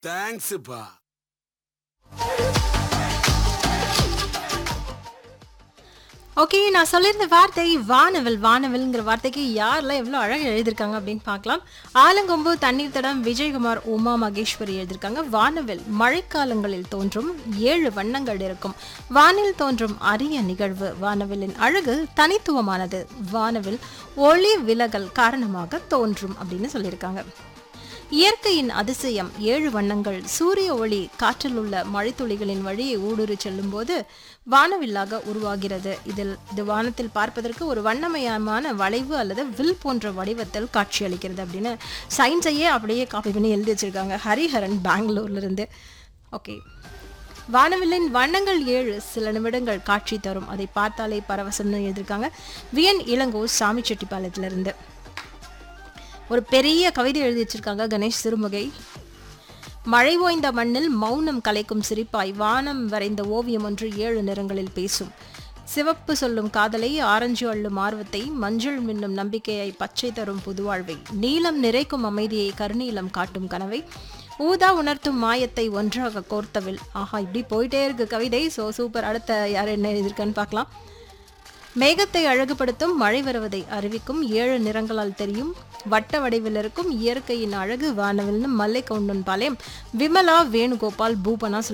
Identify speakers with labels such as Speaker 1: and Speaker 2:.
Speaker 1: தேங்க்ஸ்ப்பா
Speaker 2: okay நான் சொல்லியிருந்த வார்த்தை வானவில் வானவில்ங்கிற வார்த்தைக்கு யாரெல்லாம் எவ்வளோ அழகாக எழுதியிருக்காங்க அப்படின்னு பார்க்கலாம் ஆலங்கொம்பு தண்ணீர் தடம் விஜயகுமார் உமா மகேஸ்வரி எழுதியிருக்காங்க வானவில் மழைக்காலங்களில் தோன்றும் ஏழு வண்ணங்கள் இருக்கும் வானில் தோன்றும் அரிய நிகழ்வு வானவிலின் அழகு தனித்துவமானது வானவில் ஒளி விலகல் காரணமாக தோன்றும் அப்படின்னு சொல்லியிருக்காங்க இயற்கையின் அதிசயம் ஏழு வண்ணங்கள் சூரிய ஒளி காற்றில் உள்ள மழைத்துளிகளின் வழியே ஊடுருவி செல்லும்போது வானவில்லாக உருவாகிறது இதில் இது வானத்தில் பார்ப்பதற்கு ஒரு வண்ணமயமான வளைவு அல்லது வில் போன்ற வடிவத்தில் காட்சியளிக்கிறது அப்படின்னு சயின்ஸையே அப்படியே காப்பி பண்ணி எழுதி வச்சிருக்காங்க ஹரிஹரன் பெங்களூர்ல இருந்து ஓகே வானவில்லின் வண்ணங்கள் ஏழு சில நிமிடங்கள் காட்சி தரும் அதை பார்த்தாலே பரவசம்னு எழுதியிருக்காங்க வியன் இளங்கோ சாமி செட்டிப்பாளையத்திலிருந்து ஒரு பெரிய கவிதை எழுதி வச்சிருக்காங்க கணேஷ் சிறுமுகை மழை ஓய்ந்த மண்ணில் மௌனம் கலைக்கும் சிரிப்பாய் வானம் வரைந்த ஓவியம் ஒன்று ஏழு நிறங்களில் பேசும் சிவப்பு சொல்லும் காதலை ஆரஞ்சு அள்ளும் ஆர்வத்தை மஞ்சள் மின்னும் நம்பிக்கையை பச்சை தரும் புதுவாழ்வை நீலம் நிறைக்கும் அமைதியை கருநீலம் காட்டும் கனவை ஊதா உணர்த்தும் மாயத்தை ஒன்றாக கோர்த்தவில் ஆஹா இப்படி போயிட்டே இருக்கு கவிதை ஸோ சூப்பர் அடுத்த யார் என்ன எழுதியிருக்கான்னு பார்க்கலாம் மேகத்தை அழகுபடுத்தும் மழை வருவதை அறிவிக்கும் ஏழு நிறங்களால் தெரியும் வட்ட வடிவில் இருக்கும் இயற்கையின் அழகு வானவில்னு மல்லை கவுண்டன் பாளையம் விமலா வேணுகோபால் பூபனா